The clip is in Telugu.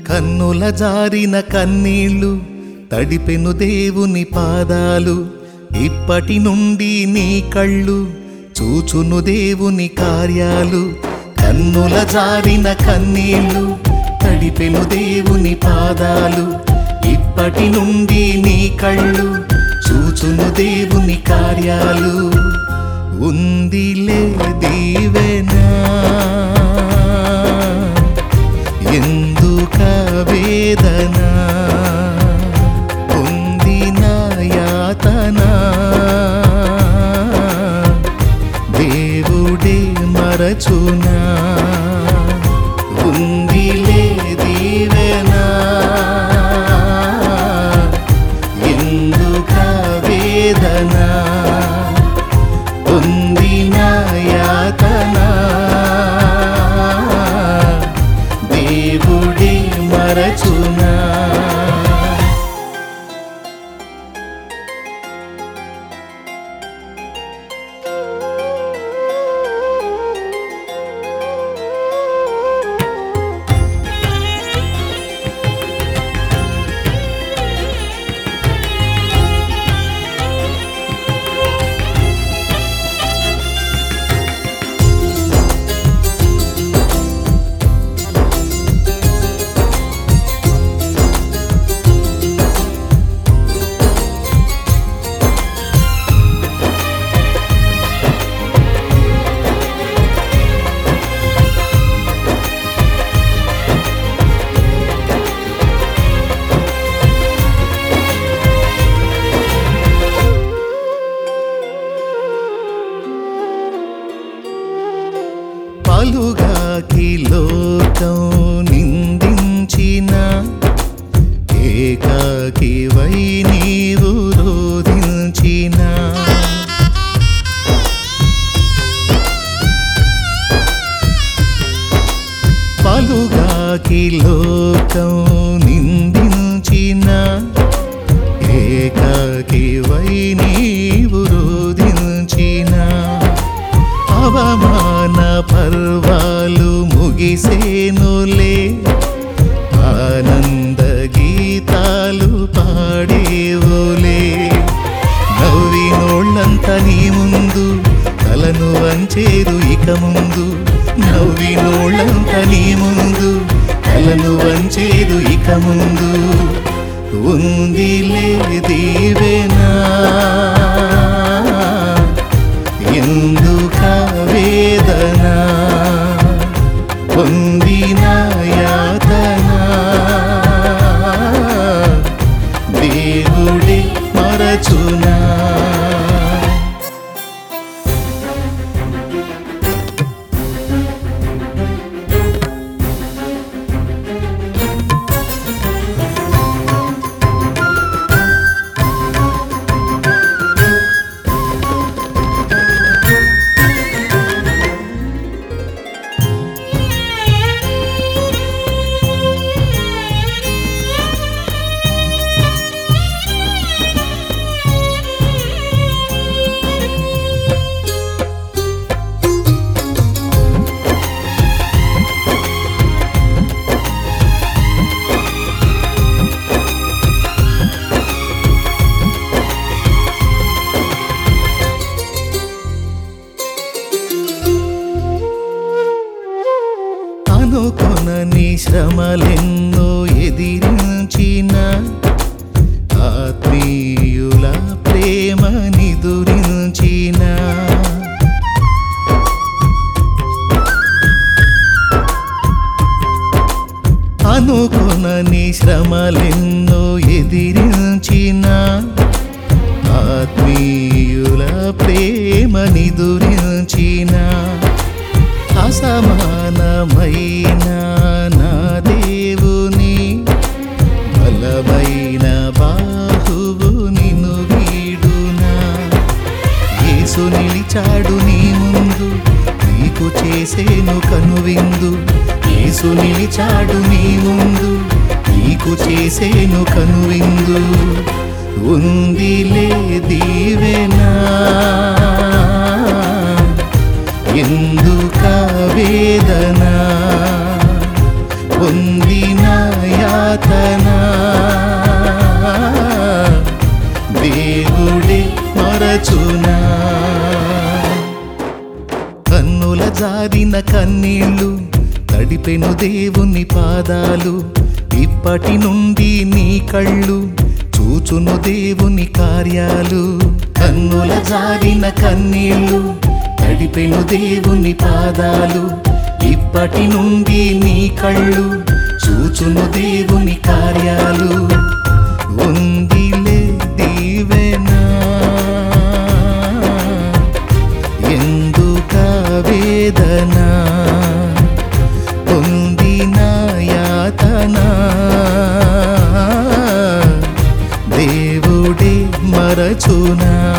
కన్నుల జారిన కన్నీళ్ళు తడిపెను దేవుని పాదాలు ఇప్పటి నుండి నీ కళ్ళు చూచును దేవుని కార్యాలు కన్నుల జారిన కన్నీళ్ళు తడిపెను దేవుని పాదాలు ఇప్పటి నుండి నీ కళ్ళు చూచును దేవుని కార్యాలు ఉందిలే దీవెనా ఎందుక వేదన పొందిన యాతన దేవుడే మరచునా ఉందిలే దీవెనా ఎందుక వేదన పొందిన యాతన దేవుడే మరచునా పలుగాకి లోకం నిందించిన ఏకాకి వై నీవు రోధించిన పలుగాకి లోకం నిందించిన ఏకాకి వై నీవు రోధించిన అవమాన పర్వాలు ముగిసేనులే ఆనంద గీతాలు పాడేవులే నవ్వినోళ్ళంత నీ ముందు తలను వంచేరు ఇక ముందు నవ్వినోళ్ళంత నీ ముందు తలను వంచేరు ఇక ముందు ఉందిలే దీవెనా ఎందుక వేదన పొందిన యాతన దేవుడే మరచునా అనుకొనని శ్రమలెన్నో ఎదిరించిన ఆత్మీయుల ప్రేమ నిదురించిన అనుకొనని శ్రమలెన్నో ఎదిరించిన ఆత్మీయుల ప్రేమ నిదురించిన అసమానమైన నా దేవుని బలమైన బాహువు నిన్ను వీడునా యేసు నిలిచాడు నీ ముందు నీకు చేసేను కనువిందు యేసు నిలిచాడు నీ ముందు నీకు చేసేను కనువిందు ఉందిలే దీవెనా ఎందుక వేదన పొందిన మరచునా కన్నుల జారిన కన్నీళ్ళు తడిపెను దేవుని పాదాలు ఇప్పటి నుండి నీ కళ్ళు చూచును దేవుని కార్యాలు కన్నుల జారిన కన్నీళ్ళు తడిపెను దేవుని పాదాలు ఇప్పటి నుండి నీ కళ్ళు చూచును దేవుని కార్యాలు ఉందిలే దీవెనా ఎందుక వేదన పొందిన యాతన దేవుడే మరచునా